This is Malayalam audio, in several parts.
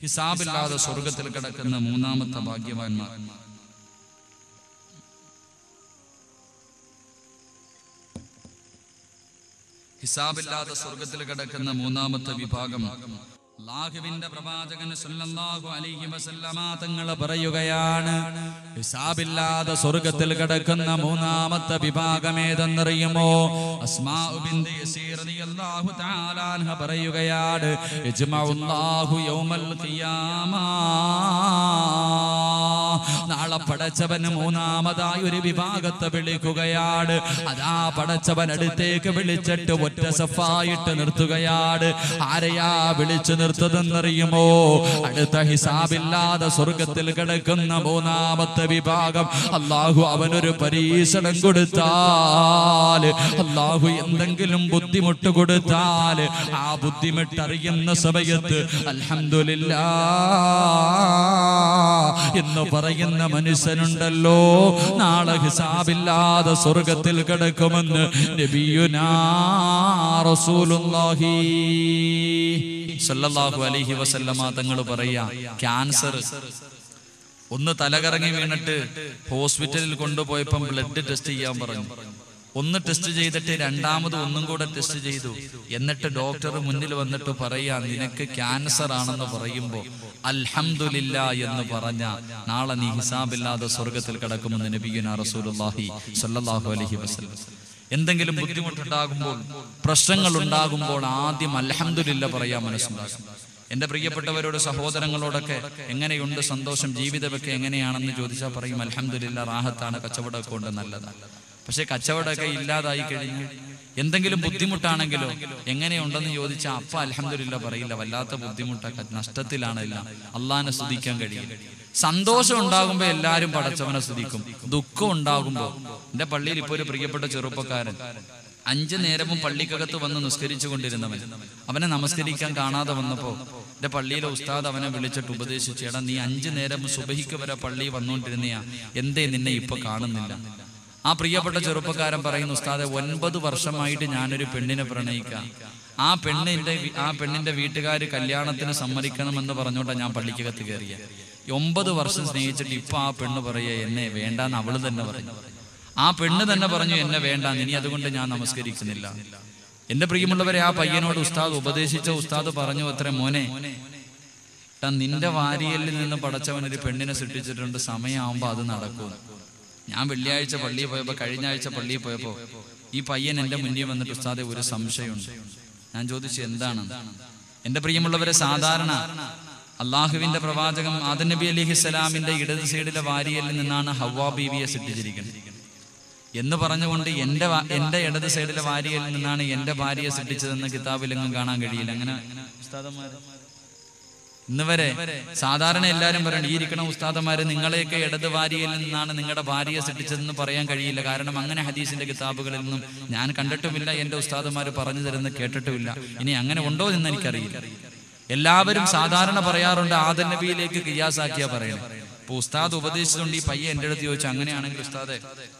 ഹിസാബില്ലാതെ സ്വർഗത്തിൽ കിടക്കുന്ന മൂന്നാമത്തെ ഭാഗ്യവാന്മാർ ഹിസാബില്ലാതെ സ്വർഗത്തിൽ കിടക്കുന്ന മൂന്നാമത്തെ വിഭാഗം അല്ലാഹുവിന്റെ പ്രവാചകൻ സല്ലല്ലാഹു അലൈഹി വസല്ലമ തങ്ങൾ പറയുകയാണ് ഹിസാബില്ലാതെ സ്വർഗത്തിൽ കിടക്കുന്ന മൂന്നാമത്തെ വിഭാഗം ഏതെന്നറിയുമോ അസ്മാഉ ബിൻത് യസീർ റളിയല്ലാഹു തആല അൻഹ പറയുകയാണ് ഇജ്മഉല്ലാഹു യൗമൽ ഖിയാമ നാളെ പടച്ചവൻ മൂന്നാമതായി ഒരു വിഭാഗത്തെ വിളിക്കുകയാണ് അതാ പടച്ചവൻ അടുത്തേക്ക് വിളിച്ചിട്ട് ഒറ്റ സഫായിട്ട് നിർത്തുകയാണ് ആരെയാ വിളിച്ചു നിർത്തതെന്നറിയുമോ അടുത്ത ഹിസാബില്ലാതെ സ്വർഗത്തിൽ കിടക്കുന്ന മൂന്നാമത്തെ വിഭാഗം അള്ളാഹു അവനൊരു പരീക്ഷണം കൊടുത്താൽ അള്ളാഹു എന്തെങ്കിലും ബുദ്ധിമുട്ട് കൊടുത്താൽ ആ ബുദ്ധിമുട്ടറിയുന്ന സമയത്ത് അൽഹംദുലില്ലാ എന്ന് പറയുന്ന മനുഷ്യനുണ്ടല്ലോ നാളെ ഹിസാബില്ലാതെ സ്വർഗത്തിൽ കിടക്കുമെന്ന് നബിയുനാ റസൂലുള്ളാഹി സല്ലല്ലാഹു അലൈഹി വസല്ലമ തങ്ങൾ പറയാ ക്യാൻസർ ഒന്ന് തലകറങ്ങി വീണിട്ട് ഹോസ്പിറ്റലിൽ കൊണ്ടുപോയപ്പം ബ്ലഡ് ടെസ്റ്റ് ചെയ്യാൻ പറഞ്ഞു ഒന്ന് ടെസ്റ്റ് ചെയ്തിട്ട് രണ്ടാമത് ഒന്നും കൂടെ ടെസ്റ്റ് ചെയ്തു എന്നിട്ട് ഡോക്ടർ മുന്നിൽ വന്നിട്ട് പറയാ നിനക്ക് ക്യാൻസർ ആണെന്ന് പറയുമ്പോ അൽഹംദുലില്ല എന്ന് പറഞ്ഞ നാളെ നീ ഹിസാബില്ലാതെ സ്വർഗത്തിൽ കിടക്കുമെന്ന് നബിയുന റസൂലുള്ളാഹി സ്വല്ലല്ലാഹു അലൈഹി വസല്ലം എന്തെങ്കിലും ബുദ്ധിമുട്ടുണ്ടാകുമ്പോൾ പ്രശ്നങ്ങൾ ഉണ്ടാകുമ്പോൾ ആദ്യം അൽഹംദുലില്ല പറയാൻ മനസ്സുണ്ടാകും എന്റെ പ്രിയപ്പെട്ടവരോട് സഹോദരങ്ങളോടൊക്കെ എങ്ങനെയുണ്ട് സന്തോഷം ജീവിതമൊക്കെ എങ്ങനെയാണെന്ന് ചോദിച്ചാൽ പറയും അൽഹംദുലില്ല റാഹത്താണ് കച്ചവടമൊക്കെ ഉണ്ട് നല്ലതാണ് പക്ഷെ കച്ചവടമൊക്കെ ഇല്ലാതായി കഴിഞ്ഞു എന്തെങ്കിലും ബുദ്ധിമുട്ടാണെങ്കിലോ എങ്ങനെയുണ്ടെന്ന് ചോദിച്ചാൽ അപ്പ അൽഹംദുലില്ല പറയില്ല വല്ലാത്ത ബുദ്ധിമുട്ടൊക്കെ നഷ്ടത്തിലാണല്ല അള്ളാഹിനെ സ്തുതിക്കാൻ കഴിയില്ല സന്തോഷം ഉണ്ടാകുമ്പോൾ എല്ലാവരും പടച്ചവനെ സ്തുതിക്കും ദുഃഖം ഉണ്ടാകുമ്പോൾ എന്റെ പള്ളിയിൽ ഇപ്പോൾ ഒരു പ്രിയപ്പെട്ട ചെറുപ്പക്കാരൻ അഞ്ചു നേരവും പള്ളിക്കകത്ത് വന്ന് നിസ്കരിച്ചു കൊണ്ടിരുന്നവൻ അവനെ നമസ്കരിക്കാൻ കാണാതെ വന്നപ്പോ എന്റെ പള്ളിയിലെ ഉസ്താദ് അവനെ വിളിച്ചിട്ട് ഉപദേശിച്ചു എടാ നീ അഞ്ചു നേരം സുബഹിക്ക് വരെ പള്ളി വന്നുകൊണ്ടിരുന്നയാ എന്തേ നിന്നെ ഇപ്പൊ കാണുന്നില്ല ആ പ്രിയപ്പെട്ട ചെറുപ്പക്കാരൻ പറയുന്നു ഉസ്താദെ ഒൻപത് വർഷമായിട്ട് ഞാനൊരു പെണ്ണിനെ പ്രണയിക്കാം ആ പെണ്ണിന്റെ വി- ആ പെണ്ണിന്റെ വീട്ടുകാർ കല്യാണത്തിന് സമ്മതിക്കണമെന്ന് പറഞ്ഞോണ്ടാ ഞാൻ പള്ളിക്കകത്ത് കയറിയ ഒമ്പത് വർഷം സ്നേഹിച്ചിട്ട് ഇപ്പൊ ആ പെണ്ണ് പറയുക എന്നെ വേണ്ടാന്ന് അവള് തന്നെ പറഞ്ഞു ആ പെണ്ണ് തന്നെ പറഞ്ഞു എന്നെ വേണ്ട ഇനി അതുകൊണ്ട് ഞാൻ നമസ്കരിക്കുന്നില്ല എന്റെ പ്രിയമുള്ളവരെ ആ പയ്യനോട് ഉസ്താദ് ഉപദേശിച്ച ഉസ്താദ് പറഞ്ഞു അത്ര മോനെ ട്ടാ, നിന്റെ വാരിയലിൽ നിന്ന് പടച്ചവൻ ഒരു പെണ്ണിനെ സൃഷ്ടിച്ചിട്ടുണ്ട് സമയമാകുമ്പോ അത് നടക്കും ഞാൻ വെള്ളിയാഴ്ച പള്ളിയിൽ പോയപ്പോ കഴിഞ്ഞ ആഴ്ച പള്ളിയിൽ പോയപ്പോ ഈ പയ്യൻ എന്റെ മുന്നിൽ വന്നിട്ട് ഉസ്താദെ ഒരു സംശയമുണ്ട് ഞാൻ ചോദിച്ചു എന്താണ് എന്റെ പ്രിയമുള്ളവരെ സാധാരണ അള്ളാഹുവിന്റെ പ്രവാചകം ആദൻ നബി അലൈഹി സ്വലാമിന്റെ ഇടത് സൈഡിലെ വാരിയലിൽ നിന്നാണ് ഹവ്വാ ബീവിയെ സൃഷ്ടിച്ചിരിക്കുന്നത് എന്ന് പറഞ്ഞുകൊണ്ട് എന്റെ വാ- എന്റെ ഇടത് സൈഡിലെ വാരിയലിൽ നിന്നാണ് എന്റെ ഭാര്യയെ സൃഷ്ടിച്ചതെന്ന് കിതാബിലെങ്ങും കാണാൻ കഴിയില്ല അങ്ങനെ ഉസ്താദന്മാര് ഇന്ന് വരെ സാധാരണ എല്ലാവരും പറയണം ഈ ഇരിക്കണ ഉസ്താദന്മാര് നിങ്ങളെയൊക്കെ ഇടത് വാരിയയിൽ നിന്നാണ് നിങ്ങളുടെ ഭാര്യയെ സൃഷ്ടിച്ചതെന്ന് പറയാൻ കഴിയില്ല കാരണം അങ്ങനെ ഹദീസിന്റെ കിതാബുകളിൽ നിന്നും ഞാൻ കണ്ടിട്ടുമില്ല എന്റെ ഉസ്താദന്മാര് പറഞ്ഞു തരുന്നത് കേട്ടിട്ടുമില്ല ഇനി അങ്ങനെ ഉണ്ടോ എന്ന് എനിക്കറിയില്ല എല്ലാവരും സാധാരണ പറയാറുണ്ട് ആദൻ നബിയിലേക്ക് കിയാസാക്കിയാ പറയണം ഇപ്പൊ ഉസ്താദ് ഉപദേശിച്ചുകൊണ്ട് ഈ പയ്യ എന്റെ അടുത്ത് ചോദിച്ചു അങ്ങനെയാണെങ്കിൽ ഉസ്താദെ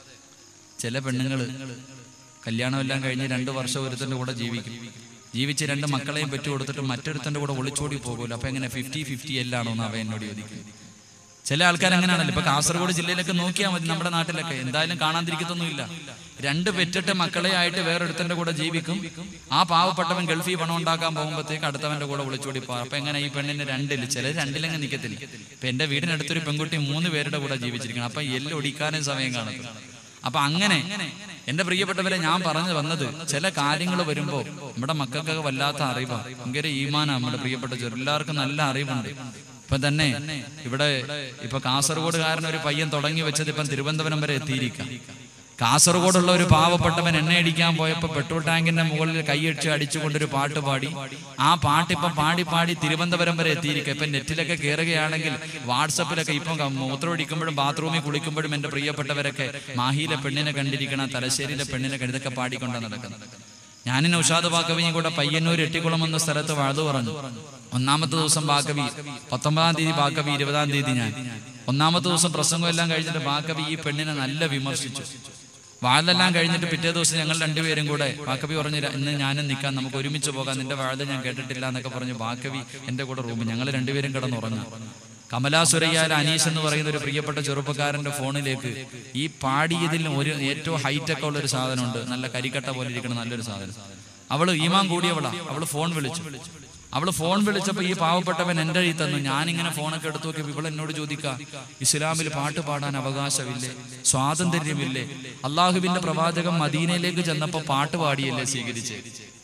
ചില പെണ്ണുങ്ങള് കല്യാണമെല്ലാം കഴിഞ്ഞ് രണ്ടു വർഷം ഒരുത്തന്റെ കൂടെ ജീവിക്കും ജീവിച്ച് രണ്ട് മക്കളെയും പെറ്റു കൊടുത്തിട്ട് മറ്റൊരുത്തന്റെ കൂടെ ഒളിച്ചോടി പോകുമല്ലോ അപ്പൊ എങ്ങനെ ഫിഫ്റ്റി ഫിഫ്റ്റി എല്ലാണോ എന്ന് അവ എന്നോട് ചോദിക്കും ചില ആൾക്കാർ അങ്ങനെയാണല്ലോ ഇപ്പൊ കാസർഗോഡ് ജില്ലയിലൊക്കെ നോക്കിയാൽ മതി നമ്മുടെ നാട്ടിലൊക്കെ എന്തായാലും കാണാതിരിക്കത്തൊന്നുമില്ല രണ്ട് പെറ്റിട്ട് മക്കളെ ആയിട്ട് വേറൊരുത്തന്റെ കൂടെ ജീവിക്കും ആ പാവപ്പെട്ടവൻ ഗൾഫിൽ പണം ഉണ്ടാക്കാൻ പോകുമ്പോഴത്തേക്ക് അടുത്തവന്റെ കൂടെ ഒളിച്ചോടി പോകും അപ്പൊ എങ്ങനെ ഈ പെണ്ണിന് രണ്ടില് ചില രണ്ടിലങ്ങ് നിൽക്കത്തില്ല ഇപ്പൊ എന്റെ വീടിനടുത്തൊരു പെൺകുട്ടി മൂന്ന് പേരുടെ കൂടെ ജീവിച്ചിരിക്കണം അപ്പൊ എല്ലാം ഒടിക്കാനും സമയം കാണും അപ്പൊ അങ്ങനെ എന്റെ പ്രിയപ്പെട്ടവരെ ഞാൻ പറഞ്ഞു വന്നത് ചില കാര്യങ്ങൾ വരുമ്പോ നമ്മുടെ മക്കൾക്കൊക്കെ വല്ലാത്ത അറിവാണ് ഭയങ്കര ഈമാനാ നമ്മുടെ പ്രിയപ്പെട്ട ചെറു എല്ലാവർക്കും നല്ല അറിവുണ്ട് ഇപ്പൊ തന്നെ ഇവിടെ ഇപ്പൊ കാസർഗോഡുകാരൻ ഒരു പയ്യൻ തുടങ്ങി വെച്ചത് ഇപ്പം തിരുവനന്തപുരം വരെ എത്തിയിരിക്കാം കാസർഗോഡുള്ള ഒരു പാവപ്പെട്ടവൻ എണ്ണ അടിക്കാൻ പോയപ്പോ പെട്രോൾ ടാങ്കിന്റെ മുകളിൽ കൈയടിച്ച് അടിച്ചുകൊണ്ടൊരു പാട്ട് പാടി ആ പാട്ട് ഇപ്പൊ പാടി പാടി തിരുവനന്തപുരം വരെ എത്തിയിരിക്കുക ഇപ്പൊ നെറ്റിലൊക്കെ കയറുകയാണെങ്കിൽ വാട്സപ്പിലൊക്കെ ഇപ്പം ക- മൂത്രമൊഴിക്കുമ്പോഴും ബാത്റൂമിൽ കുളിക്കുമ്പോഴും എന്റെ പ്രിയപ്പെട്ടവരൊക്കെ മാഹിയിലെ പെണ്ണിനെ കണ്ടിരിക്കണം തലശ്ശേരിയിലെ പെണ്ണിനെ കണ്ട് ഇതൊക്കെ പാടിക്കൊണ്ടാണ് നടക്കുന്നത് ഞാനിന്ന് ഉഷാദ് ബാക്കവിയും കൂടെ പയ്യന്നൂർ എട്ടിക്കുളം എന്ന സ്ഥലത്ത് വാഴ്തു പറഞ്ഞു ഒന്നാമത്തെ ദിവസം ബാക്കവി പത്തൊമ്പതാം തീയതി ബാക്കവി ഇരുപതാം തീയതി ഞാൻ ഒന്നാമത്തെ ദിവസം പ്രസംഗം എല്ലാം കഴിഞ്ഞിട്ട് ബാക്കവി ഈ പെണ്ണിനെ നല്ല വിമർശിച്ചു വാഴെല്ലാം കഴിഞ്ഞിട്ട് പിറ്റേ ദിവസം ഞങ്ങൾ രണ്ടുപേരും കൂടെ ബാക്കവി പറഞ്ഞു "ര- ഇന്ന് ഞാനും നിൽക്കാൻ നമുക്ക് ഒരുമിച്ച് പോകാം നിന്റെ വാഴ ഞാൻ കേട്ടിട്ടില്ല എന്നൊക്കെ പറഞ്ഞു ബാക്കവി എൻ്റെ കൂടെ റൂമിൽ ഞങ്ങൾ രണ്ടുപേരും കിടന്നുറങ്ങാം കമലാസുരയ്യാൽ അനീഷ് എന്ന് പറയുന്ന ഒരു പ്രിയപ്പെട്ട ചെറുപ്പക്കാരന്റെ ഫോണിലേക്ക് ഈ പാടിയതിൽ ഒരു ഏറ്റവും ഹൈറ്റ് ഒക്കെ ഉള്ള ഒരു സാധനമുണ്ട് നല്ല കരിക്കട്ട പോലെ ഇരിക്കുന്ന നല്ലൊരു സാധനം അവള് ഈമാൻ കൂടിയവളാ അവള് ഫോൺ വിളിച്ചു അവള് ഫോൺ വിളിച്ചപ്പോ ഈ പാവപ്പെട്ടവൻ എന്റെ കയ്യിൽ തന്നു ഞാനിങ്ങനെ ഫോണൊക്കെ എടുത്തു നോക്കി ഇവൾ എന്നോട് ചോദിക്കുക ഇസ്ലാമിൽ പാട്ട് പാടാൻ അവകാശമില്ലേ സ്വാതന്ത്ര്യമില്ലേ അള്ളാഹുവിന്റെ പ്രവാചകൻ മദീനയിലേക്ക് ചെന്നപ്പോ പാട്ട് പാടിയല്ലേ സ്വീകരിച്ച്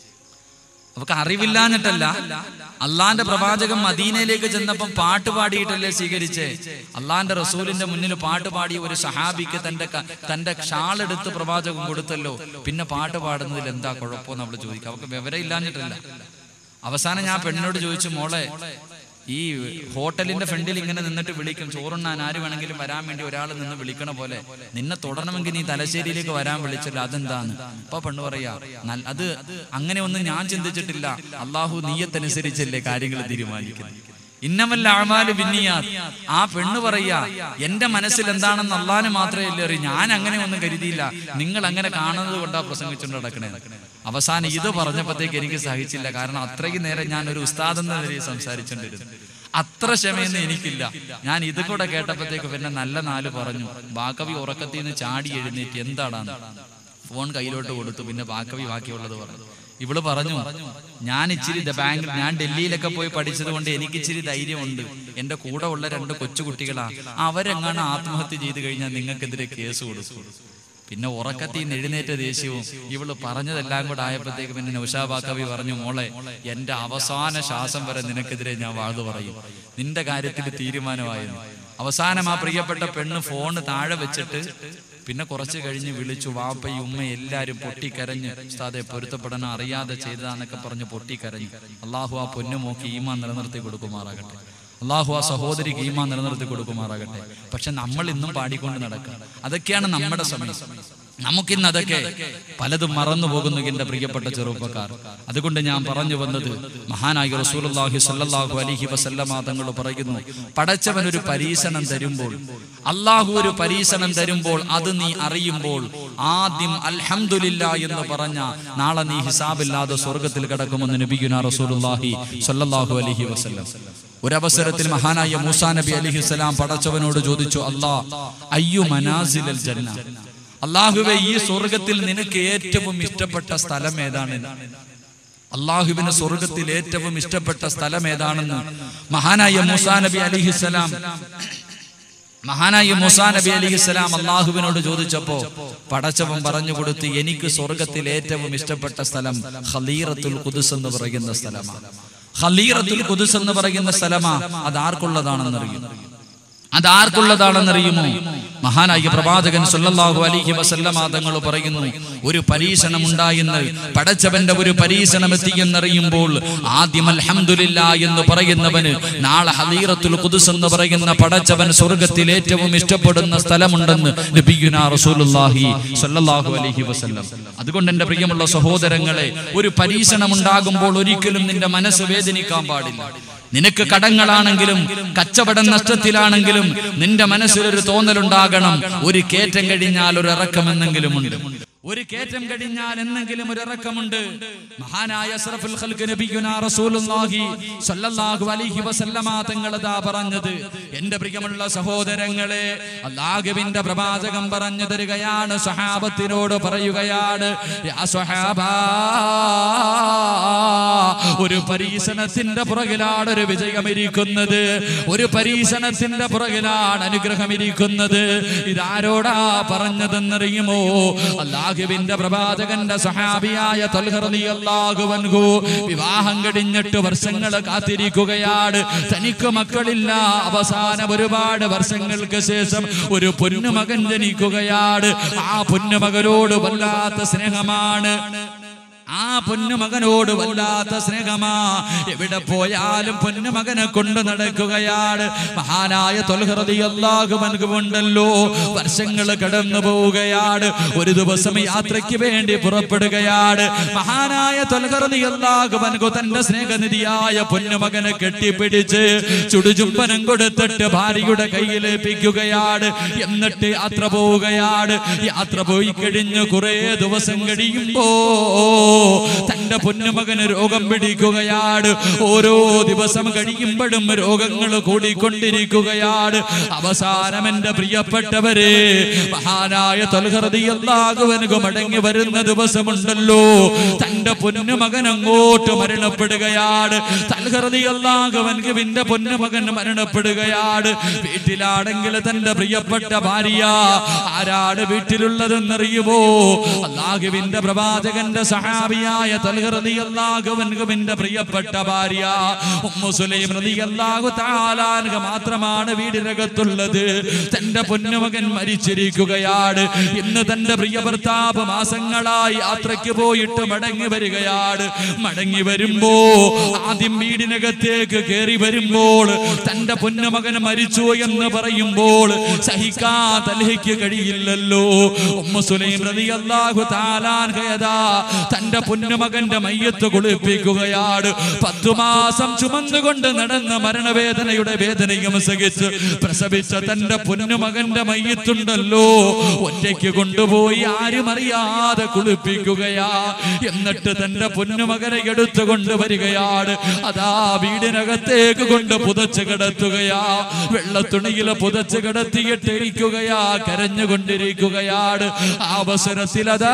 അവക്ക് അറിവില്ലാഞ്ഞിട്ടല്ല അള്ളാന്റെ പ്രവാചകൻ മദീനയിലേക്ക് ചെന്നപ്പം പാട്ട് പാടിയിട്ടല്ലേ സ്വീകരിച്ചേ അള്ളാന്റെ റസൂലിന്റെ മുന്നിൽ പാട്ട് പാടിയ ഒരു സഹാബിക്ക് തന്റെ ക- തന്റെ ഷാൾ എടുത്ത് പ്രവാചകൻ കൊടുത്തല്ലോ പിന്നെ പാട്ട് പാടുന്നതിൽ എന്താ കുഴപ്പമെന്ന് അവള് ചോദിക്കുക അവക്ക് വിവരം ഇല്ലാഞ്ഞിട്ടല്ല അവസാനം ഞാൻ പെണ്ണിനോട് ചോദിച്ചു മോളെ ഈ ഹോട്ടലിന്റെ ഫ്രണ്ടിൽ ഇങ്ങനെ നിന്നിട്ട് വിളിക്കും ചോറുണ്ണാൻ ആര് വേണമെങ്കിലും വരാൻ വേണ്ടി ഒരാൾ നിന്ന് വിളിക്കണ പോലെ നിന്നെ തുടരണമെങ്കിൽ നീ തലശ്ശേരിയിലേക്ക് വരാൻ വിളിച്ചല്ലോ അതെന്താന്ന് അപ്പൊ പെണ്ണ് പറയാ "നൽ- അത് അങ്ങനെ ഒന്നും ഞാൻ ചിന്തിച്ചിട്ടില്ല അള്ളാഹു നീയത്തനുസരിച്ചല്ലേ കാര്യങ്ങൾ തീരുമാനിക്കുന്നത് ഇന്നമല്ല ആമാല് ബിന്നിയാ ആ പെണ്ണ് പറയാ എന്റെ മനസ്സിൽ എന്താണെന്ന് അള്ളാന് മാത്രമേ അല്ലേ അറിയൂ ഞാൻ അങ്ങനെ ഒന്നും കരുതിയില്ല നിങ്ങൾ അങ്ങനെ കാണുന്നത് കൊണ്ടാ പ്രസംഗിച്ചുകൊണ്ട് നടക്കണേ അവസാനം ഇത് പറഞ്ഞപ്പോഴത്തേക്ക് എനിക്ക് സഹിച്ചില്ല കാരണം അത്രയ്ക്ക് നേരം ഞാൻ ഒരു ഉസ്താദ് എന്ന നിലയിൽ സംസാരിച്ചുകൊണ്ടിരുന്നു അത്ര ക്ഷമയൊന്നും എനിക്കില്ല ഞാൻ ഇത് കൂടെ കേട്ടപ്പോഴത്തേക്ക് പിന്നെ നല്ല നാല് പറഞ്ഞു ബാക്കവി ഉറക്കത്തിൽ നിന്ന് ചാടി എഴുന്നേറ്റ് എന്താടാന്ന് ഫോൺ കയ്യിലോട്ട് കൊടുത്തു പിന്നെ ബാക്കവി ബാക്കിയുള്ളത് പറഞ്ഞു ഇവള് പറഞ്ഞു ഞാൻ ഇച്ചിരി ദ ബാങ്കിൽ ഞാൻ ഡൽഹിയിലൊക്കെ പോയി പഠിച്ചത് കൊണ്ട് എനിക്ക് ഇച്ചിരി ധൈര്യമുണ്ട് എന്റെ കൂടെ ഉള്ള രണ്ട് കൊച്ചുകുട്ടികളാ അവരെങ്ങാണ് ആത്മഹത്യ ചെയ്തു കഴിഞ്ഞാൽ നിങ്ങൾക്കെതിരെ കേസ് കൊടുക്കും പിന്നെ ഉറക്കത്തിൽ നിന്ന് എഴുന്നേറ്റ ദേഷ്യവും ഇവള് പറഞ്ഞതെല്ലാം കൂടെ ആയപ്പോഴത്തേക്ക് പിന്നെ നൗഷാബാക്കവി പറഞ്ഞു മോളെ എന്റെ അവസാന ശ്വാസം വരെ നിനക്കെതിരെ ഞാൻ വാഴ്ന്നു പറയും നിന്റെ കാര്യത്തിൽ തീരുമാനമായിരുന്നു അവസാനം ആ പ്രിയപ്പെട്ട പെണ്ണ് ഫോണ് താഴെ വെച്ചിട്ട് പിന്നെ കുറച്ച് കഴിഞ്ഞ് വിളിച്ചു വാപ്പയും ഉമ്മയും എല്ലാരും പൊട്ടിക്കരഞ്ഞ് ഉസ്താദെ പൊരുത്തപ്പെടണം അറിയാതെ ചെയ്തതാന്നൊക്കെ പറഞ്ഞ് പൊട്ടിക്കരഞ്ഞു അള്ളാഹു ആ പൊന്നു മോക്കി ഈമാൻ നിലനിർത്തി കൊടുക്കുമാറാകട്ടെ അള്ളാഹു ആ സഹോദരിക്ക് ഈമാൻ നിലനിർത്തി കൊടുക്കുമാറാകട്ടെ പക്ഷെ നമ്മൾ ഇന്നും പാടിക്കൊണ്ട് നടക്കുക അതൊക്കെയാണ് നമ്മുടെ സമയം നമുക്കിന്ന് അതൊക്കെ പലതും മറന്നു പോകുന്നു എന്റെ പ്രിയപ്പെട്ട ചെറുപ്പക്കാർ അതുകൊണ്ട് ഞാൻ പറഞ്ഞു വന്നത് മഹാനായ റസൂലുള്ളാഹി സ്വല്ലല്ലാഹു അലൈഹി വസല്ലമ തങ്ങൾ പറയുന്നു പടച്ചവൻ ഒരു പരീക്ഷണം തരുമ്പോൾ അള്ളാഹു ഒരു പരീക്ഷണം തരുമ്പോൾ അത് നീ അറിയുമ്പോൾ ആദ്യം അൽഹംദുലില്ല എന്ന് പറഞ്ഞ നാളെ നീ ഹിസാബില്ലാതെ സ്വർഗത്തിൽ കിടക്കുമെന്ന് നബിയുന റസൂലുള്ളാഹി സ്വല്ലല്ലാഹു അലൈഹി വസല്ലം ഒരവസരത്തിൽ മഹാനായ മൂസാ നബി അലിഹിസ്സലാം പടച്ചവനോട് ചോദിച്ചു അല്ലാ അയ്യു മനാസിലൽ ജന്ന അള്ളാഹുവെ ഈ സ്വർഗത്തിൽ നിനക്ക് ഏറ്റവും ഇഷ്ടപ്പെട്ട സ്ഥലം ഏതാണ് അള്ളാഹുവിന് സ്വർഗത്തിൽ ഏറ്റവും ഇഷ്ടപ്പെട്ട സ്ഥലം ഏതാണെന്ന് മഹാനായ മൂസാ നബി അലിഹിസ്സലാം മഹാനായ മൂസാ നബി അലിഹിസ്സലാം അള്ളാഹുവിനോട് ചോദിച്ചപ്പോ പടച്ചവൻ പറഞ്ഞു കൊടുത്ത് എനിക്ക് സ്വർഗത്തിൽ ഏറ്റവും ഇഷ്ടപ്പെട്ട സ്ഥലം ഖലീറത്തുൽ ഖുദുസ് എന്ന് പറയുന്ന സ്ഥലമാണ് ഖലീറത്തുൽ ഖുദുസ് എന്ന് പറയുന്ന സ്ഥലമാ അത് ആർക്കുള്ളതാണെന്നറിയും അത് ആർക്കുള്ളതാണെന്നറിയുമോ മഹാനായ പ്രവാചകൻ സല്ലല്ലാഹു അലൈഹി വസല്ലമ തങ്ങൾ പറയുന്നു ഒരു പരീക്ഷണം ഉണ്ടായെന്ന് പടച്ചവന്റെ ഒരു പരീക്ഷണം എത്തിയെന്നറിയുമ്പോൾ ആദ്യം അൽഹംദുലില്ല എന്ന് പറയുന്നവന് നാളെ ഹലീറത്തുൽ ഖുദ്സ് എന്ന് പറയുന്ന പടച്ചവൻ സ്വർഗത്തിൽ ഏറ്റവും ഇഷ്ടപ്പെടുന്ന സ്ഥലമുണ്ടെന്ന് നബിയുനാ റസൂലുള്ളാഹി സല്ലല്ലാഹു അലൈഹി വസല്ലം അതുകൊണ്ട് എൻ്റെ പ്രിയമുള്ള സഹോദരങ്ങളെ ഒരു പരീക്ഷണം ഉണ്ടാകുമ്പോൾ ഒരിക്കലും നിന്റെ മനസ്സ് വേദനിക്കാൻ പാടില്ല നിനക്ക് കടങ്ങളാണെങ്കിലും കച്ചവടം നഷ്ടത്തിലാണെങ്കിലും നിന്റെ മനസ്സിൽ ഒരു തോന്നലുണ്ടാകണം ഒരു കയറ്റം കഴിഞ്ഞാൽ ഒരു ഇറക്കം എന്നെങ്കിലും ഉണ്ട് ഒരു കയറ്റം കഴിഞ്ഞാൽ എന്നെങ്കിലും ഒരു ഇറക്കമുണ്ട് മഹാനായ അസ്റഫുൽ ഖൽഖ് നബിയുനാ റസൂലുള്ളാഹി സ്വല്ലല്ലാഹു അലൈഹി വസല്ലമ തങ്ങൾ അതാ പറഞ്ഞത് എൻ്റെ പ്രിയമുള്ള സഹോദരങ്ങളെ അല്ലാഹുവിന്റെ പ്രവാചകം പറഞ്ഞു തരികയാണ് സഹാബത്തിനോട് പറയുകയാണ് യാ സ്വഹാബാ ഒരു പരീക്ഷണത്തിന്റെ പുറകിലാണ് ഒരു വിജയമിരിക്കുന്നത് ഒരു പരീക്ഷണത്തിന്റെ പുറകിലാണ് അനുഗ്രഹം ഇരിക്കുന്നത് ഇതാരോടാ പറഞ്ഞതെന്നറിയുമോ അള്ളാഹുവിന്റെ പ്രവാചകന്റെ സഹാബിയായ അള്ളാഹുവൻഹു വിവാഹം കഴിഞ്ഞിട്ട് വർഷങ്ങൾ കാത്തിരിക്കുകയാണ് തനിക്ക് മക്കളില്ല അവസാനം ഒരുപാട് വർഷങ്ങൾക്ക് ശേഷം ഒരു പൊന്നുമകൻ ജനിക്കുകയാണ് ആ പൊന്നുമകനോട് വല്ലാത്ത സ്നേഹമാണ് ആ പൊന്നുമകനോട് വല്ലാത്ത സ്നേഹമാ എവിടെ പോയാലും പൊന്നുമകനെ കൊണ്ട് നടക്കുകയാണ് മഹാനായ തൊൽഹൃതിയല്ലാകുമൻകുമുണ്ടല്ലോ വർഷങ്ങൾ കടന്നു പോവുകയാണ് ഒരു ദിവസം യാത്രയ്ക്ക് വേണ്ടി പുറപ്പെടുകയാണ് മഹാനായ തൊൽഹൃതിയല്ലാകുമൻകു തന്റെ സ്നേഹനിധിയായ പൊന്നുമകനെ കെട്ടിപ്പിടിച്ച് ചുടുചുംബനം കൊടുത്തിട്ട് ഭാര്യയുടെ കയ്യിലേൽപ്പിക്കുകയാണ് എന്നിട്ട് യാത്ര പോവുകയാണ് യാത്ര പോയി കഴിഞ്ഞ് കുറെ ദിവസം കഴിയുമ്പോ തന്റെ പൊന്നുമകന് രോഗം പിടിക്കുകയാണ് ഓരോ ദിവസം കഴിയുമ്പോഴും രോഗങ്ങൾ കൂടിക്കൊണ്ടിരിക്കുകയാണ് അവസാനം എന്റെ പ്രിയപ്പെട്ടവരെ മഹാനായ തൊൽഹൃതിയല്ലാകുവനക്ക് മടങ്ങി വരുന്ന ദിവസമുണ്ടല്ലോ തന്റെ പൊന്നുമകൻ അങ്ങോട്ട് മരണപ്പെടുകയാണ് തൽഹൃതിയല്ലാകുവനക്ക് പിന്നെ പൊന്നുമകൻ മരണപ്പെടുകയാണ് വീട്ടിലാണെങ്കിൽ തന്റെ പ്രിയപ്പെട്ട ഭാര്യ ആരാണ് വീട്ടിലുള്ളതെന്നറിയുമോ അള്ളാഹുവിന്റെ പ്രവാചകന്റെ സഹാബിയായ തൽഹൃതിയല്ലാകുവൻകുവിന്റെ പ്രിയപ്പെട്ട ഭാര്യ ഉമ്മു സുലൈം റളിയല്ലാഹു തആലാൻഹ മാത്രമാണ് വീടിനകത്തുള്ളത് തന്റെ പൊന്നുമകൻ മരിച്ചിരിക്കുകയാണ് ഇന്ന് തന്റെ പ്രിയ ഭർത്താവ് മാസങ്ങളായി യാത്രയ്ക്ക് പോയിട്ട് മടങ്ങി വരികയാണ് മടങ്ങി വരുമ്പോ ആദ്യം വീടിനകത്തേക്ക് കയറി വരുമ്പോൾ തന്റെ പൊന്നുമകൻ മരിച്ചു എന്ന് പറയുമ്പോൾ സഹിക്കാൻ തലയ്ക്ക് കഴിയില്ലല്ലോ ഉമ്മ സുലൈം റളിയല്ലാഹു തആലാൻഹയതാ തന്റെ പൊന്നുമകന്റെ മയ്യത്ത് കുളിപ്പിക്കുകയാണ് പത്തു മാസം ചുമന്നുകൊണ്ട് നടന്ന മരണവേദനയുടെ വേദനയും സഹിച്ച് പ്രസവിച്ച തന്റെ പൊന്നുമകന്റെ മയ്യത്തുണ്ടല്ലോ ഒറ്റയ്ക്ക് കൊണ്ടുപോയി ആരും അറിയാതെ കുളിപ്പിക്കുകയാ എന്നിട്ട് തന്റെ പൊന്നുമകനെ എടുത്തു കൊണ്ടുവരികയാണ് അതാ വീടിനകത്തേക്ക് കൊണ്ട് പുതച്ച് കിടത്തുകയാ വെള്ളത്തുണിയിൽ പുതച്ച് കിടത്തിയിട്ട് ഇരിക്കുകയാ കരഞ്ഞുകൊണ്ടിരിക്കുകയാണ് ആ അവസരത്തിൽ അതാ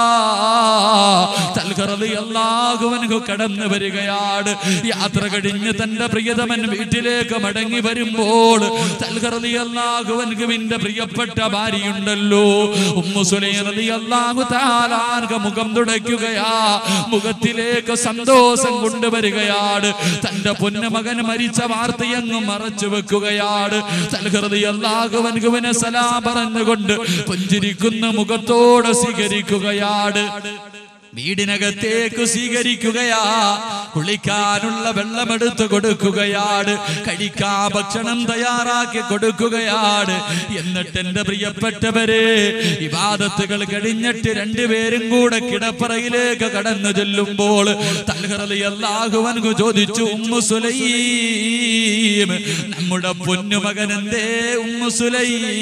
തൽഹറിയാകുവനു കടന്നു വരികയാണ് യാത്ര കഴിഞ്ഞ് തന്റെ പ്രിയതമൻ വീട്ടിലേക്ക് മടങ്ങി വരുമ്പോൾ തൽഹറിയാകുവൻകുവിന്റെ പ്രിയപ്പെട്ട ഭാര്യയുണ്ടല്ലോ ഉമ്മുസുലൈറിയാഹു താലാർക മുഖം തുടയ്ക്കുകയാ മുഖത്തിലേക്ക് സന്തോഷം കൊണ്ടുവരികയാണ് തന്റെ പൊന്നുമകൻ മരിച്ച വാർത്തയങ്ങ് മറച്ചു വെക്കുകയാണ് തൽഹൃതിയല്ലാകുവൻകുവിനെ സലാ പറഞ്ഞുകൊണ്ട് പുഞ്ചിരിക്കുന്ന മുഖത്തോടെ സ്വീകരിക്കുകയാണ് വീടിനകത്തേക്ക് സ്വീകരിക്കുകയാ കുളിക്കാനുള്ള വെള്ളമെടുത്ത് കൊടുക്കുകയാണ് കഴിക്കാ ഭക്ഷണം തയ്യാറാക്കി കൊടുക്കുകയാണ് എന്നിട്ട് എന്റെ പ്രിയപ്പെട്ടവരെ വിവാദത്തുകൾ കഴിഞ്ഞിട്ട് രണ്ടുപേരും കൂടെ കിടപ്പറയിലേക്ക് കടന്നു ചെല്ലുമ്പോൾ തൽഹറിയാഹുവൻകു ചോദിച്ചു ഉമ്മു സുലൈം നമ്മുടെ പൊന്നുമകൻ എന്തേ ഉമ്മു സുലൈം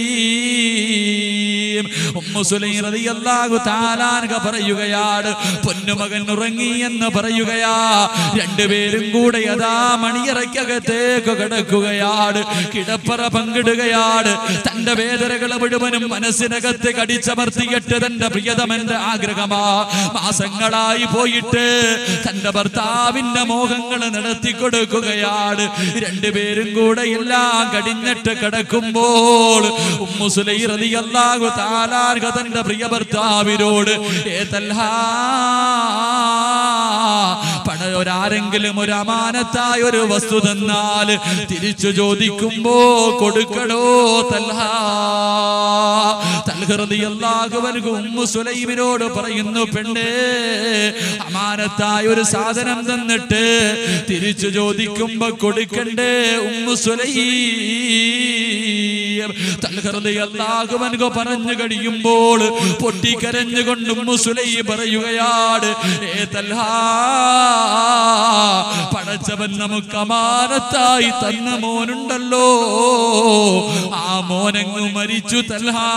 ഉമ്മു സുലൈം റളിയല്ലാഹു താലാൻക പറയുകയാണ് പൊന്നുമകൻ ഉറങ്ങി എന്ന് പറയുകയാ രണ്ടുപേരും കൂടെ യഥാ മണിയറയ്ക്കകത്തേക്ക് കിടക്കുകയാണ് കിടപ്പറ പങ്കിടുകയാണ് തന്റെ വേദനകൾ മുഴുവനും മനസ്സിനകത്ത് കടിച്ചമർത്തിയിട്ട് തന്റെ പ്രിയതമന്റെ ആഗ്രഹമാ മാസങ്ങളായി പോയിട്ട് തന്റെ ഭർത്താവിന്റെ മോഹങ്ങൾ നടത്തി കൊടുക്കുകയാണ് രണ്ടുപേരും കൂടെ എല്ലാം കടിഞ്ഞിട്ട് കിടക്കുമ്പോൾ ഉമ്മുസുലൈ റളിയല്ലാഹു താലാർഹ തന്റെ പ്രിയ ഭർത്താവിനോട് ഏ തൽഹാ പണ ഒരാരെങ്കിലും ഒരു അമാനത്തായ ഒരു വസ്തു തന്നാൽ തിരിച്ചു ചോദിക്കുമ്പോ കൊടുക്കടോ തൽഹാ തൽഹൃതിയല്ലാഹുവൻകു ഉമ്മു സുലൈമിനോട് പറയുന്നു പെണ്ണേ അമാനത്തായ ഒരു സാധനം തന്നിട്ട് തിരിച്ചു ചോദിക്കുമ്പോ കൊടുക്കണ്ടേ ഉമ്മു സുലൈം തൽഹൃതിയല്ലാഹുവൻകു പറഞ്ഞു കഴിയുമ്പോൾ പൊട്ടിക്കരഞ്ഞുകൊണ്ട് ഉമ്മു സുലൈം പറയുകയാണ് ഏ തൽഹാ പടച്ചവൻ നമുക്ക് അമാനത്തായി തന്ന മോനുണ്ടല്ലോ ആ മോനങ്ങ് മരിച്ചു തൽഹാ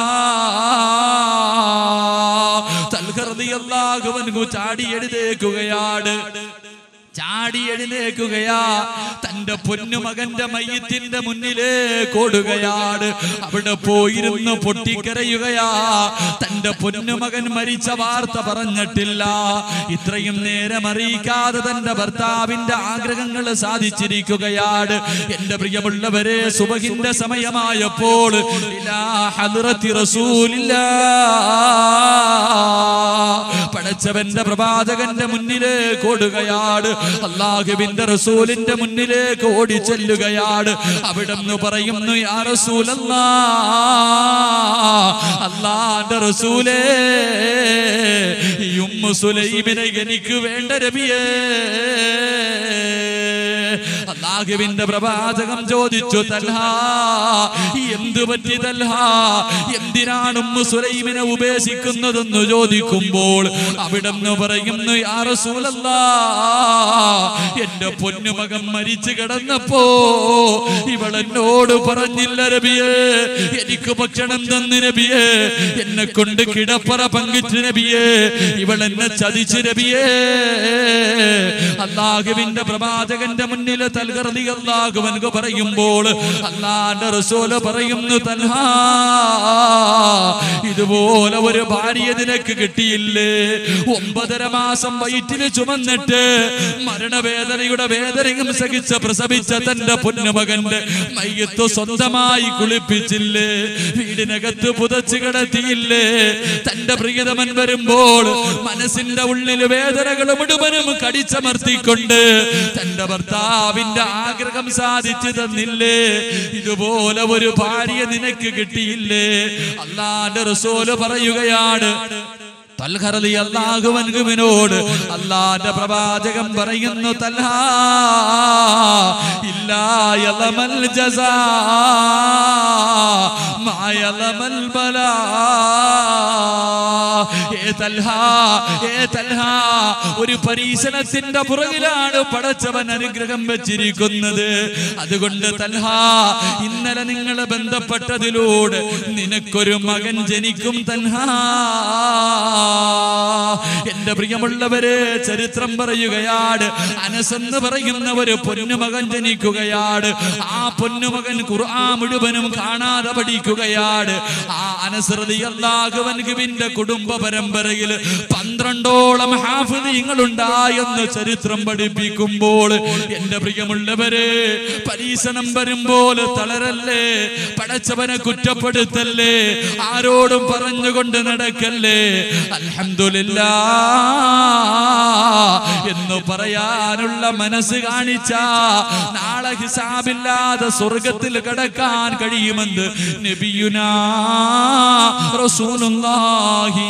തൽഹൃതിയല്ലാഹുവൻകു ചാടി എഴുതേക്കുകയാണ് ചാടി എഴുന്നേക്കുകയാ തന്റെ പൊന്നുമകന്റെ മയ്യത്തിന്റെ മുന്നിലേക്ക് ഓടുകയാണ് അവിടെ പോയിരുന്ന് പൊട്ടിക്കരയുകയാ തന്റെ പൊന്നുമകൻ മരിച്ച വാർത്ത പറഞ്ഞിട്ടില്ല ഇത്രയും നേരം അറിയിക്കാതെ തന്റെ ഭർത്താവിന്റെ ആഗ്രഹങ്ങൾ സാധിച്ചിരിക്കുകയാണ് എന്റെ പ്രിയമുള്ളവരെ സുബഹിന്റെ സമയമായപ്പോൾ ഇലാ ഹദ്റത്തി റസൂലില്ലാ പടച്ചവന്റെ പ്രവാചകന്റെ മുന്നിലേക്ക് ഓടുകയാണ് അള്ളാഹുവിന്റെ റസൂലിന്റെ മുന്നിലേക്ക് ഓടി ചെല്ലുകയാണ് അവിടെ നിന്ന് പറയുന്നു യാ റസൂലല്ലാ അള്ളാന്റെ റസൂലേ ഈ ഉമ്മു സുലൈമിനെ എനിക്ക് വേണ്ട രബിയേ അള്ളാഹുവിന്റെ പ്രവാചകം ചോദിച്ചു തൽഹ എന്തു പറ്റി തൽഹ എന്തിനാണ് ഉമ്മു സുലൈമിനെ ഉപേക്ഷിക്കുന്നതെന്ന് ചോദിക്കുമ്പോൾ അവിടെന്ന് പറയുന്നു യാ റസൂലല്ലാ എന്റെ പൊന്നുമകൻ മരിച്ചു കിടന്നപ്പോ ഇവൾ എന്നോട് പറഞ്ഞില്ല രബിയെ എനിക്ക് ഭക്ഷണം തന്നു നബിയെ എന്നെ കൊണ്ട് കിടപ്പറ പങ്കിച്ചു നബിയെ ഇവൾ എന്നെ ചതിച്ചു നബിയേ അള്ളാഹുവിന്റെ പ്രവാചകന്റെ മുന്നിൽ തൽകർലി അള്ളാഹുവൻകു പറയുമ്പോൾ അള്ളാന്റെ റസൂല് പറയുന്നു തൽഹാ ഇതുപോലെ ഒരു ഭാര്യ നിനക്ക് കിട്ടിയില്ലേ ഒമ്പതര മാസം വയറ്റിൽ ചുമന്നിട്ട് മരണവേദനയുടെ വേദനയും സഹിച്ച പ്രസവിച്ച തന്റെ പൊന്നുമകന്റെ മയ്യത്ത് സ്വന്തമായി കുളിപ്പിച്ചില്ലേ വീടിനകത്ത് പുതച്ചു കിടത്തിയില്ലേ തന്റെ പ്രിയതമൻ വരുമ്പോൾ മനസ്സിന്റെ ഉള്ളിൽ വേദനകൾ മുഴുവനും കടിച്ചമർത്തിക്കൊണ്ട് തന്റെ ഭർത്താവിന്റെ ആഗ്രഹം സാധിച്ചു തന്നില്ലേ ഇതുപോലെ ഒരു ഭാര്യ നിനക്ക് കിട്ടിയില്ലേ അള്ളാന്റെ റസൂല് പറയുകയാണ് തൽഹറലി അള്ളാഹുവൻകുവിനോട് അള്ളാന്റെ പ്രവാചകം പറയുന്നു തൽഹ ഇല്ലായലമൽ ജസാ മായലമൽ ബലാ ഏ തൽഹ ഏ തൽഹ ഒരു പരീക്ഷണത്തിന്റെ പുറകിലാണ് പടച്ചവൻ അനുഗ്രഹം വെച്ചിരിക്കുന്നത് അതുകൊണ്ട് തൽഹ ഇന്നലെ നിങ്ങൾ ബന്ധപ്പെട്ടതിലൂടെ നിനക്കൊരു മകൻ ജനിക്കും തൽഹ എന്റെ പ്രിയമുള്ളവരെ ചരിത്രം പറയുകയാണ് അനസെന്ന് പറയുന്ന ഒരു പൊന്നുമകൻ ജനിക്കുകയാണ് ആ പൊന്നുമകൻ ഖുർആൻ മുഴുവനും കാണാതെ പഠിക്കുകയാണ് ആ അനസ്രതി അള്ളാഹുവൻകുവിന്റെ കുടുംബ പരമ്പരയിൽ പന്ത്രണ്ടോളം ഹാഫിദീങ്ങൾ ഉണ്ടായെന്ന് ചരിത്രം പഠിപ്പിക്കുമ്പോൾ എന്റെ പ്രിയമുള്ളവരെ പരീക്ഷണം വരുമ്പോൾ തളരല്ലേ പടച്ചവനെ കുറ്റപ്പെടുത്തല്ലേ ആരോടും പറഞ്ഞുകൊണ്ട് നടക്കല്ലേ അൽഹംദുലില്ലാ എന്ന് പറയാനുള്ള മനസ്സ് കാണിച്ച നാളെ ഹിസാബില്ലാതെ സ്വർഗത്തിൽ കടക്കാൻ കഴിയുമെന്ന് നബിയുനാ റസൂലുള്ളാഹി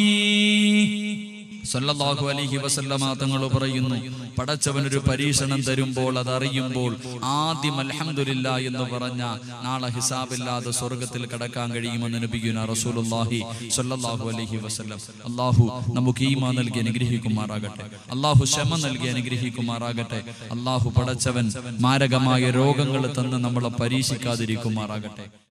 സല്ലല്ലാഹു അലൈഹി വസല്ലമ തങ്ങൾ പറയുന്നു പടച്ചവൻ ഒരു പരീക്ഷണം തരുമ്പോൾ അത് അറിയുമ്പോൾ ആദ്യം അൽഹംദുലില്ല എന്ന് പറഞ്ഞ നാളെ ഹിസാബില്ലാതെ സ്വർഗത്തിൽ കടക്കാൻ കഴിയുമെന്ന് നബിയുന റസൂലുള്ളാഹി സല്ലല്ലാഹു അലൈഹി വസല്ലം അല്ലാഹു നമുക്ക് ഈമാ നൽകി അനുഗ്രഹിക്കുമാറാകട്ടെ അല്ലാഹു ക്ഷമ നൽകി അനുഗ്രഹിക്കുമാറാകട്ടെ അല്ലാഹു പടച്ചവൻ മാരകമായ രോഗങ്ങൾ തന്ന് നമ്മളെ പരീക്ഷിക്കാതിരിക്കുമാറാകട്ടെ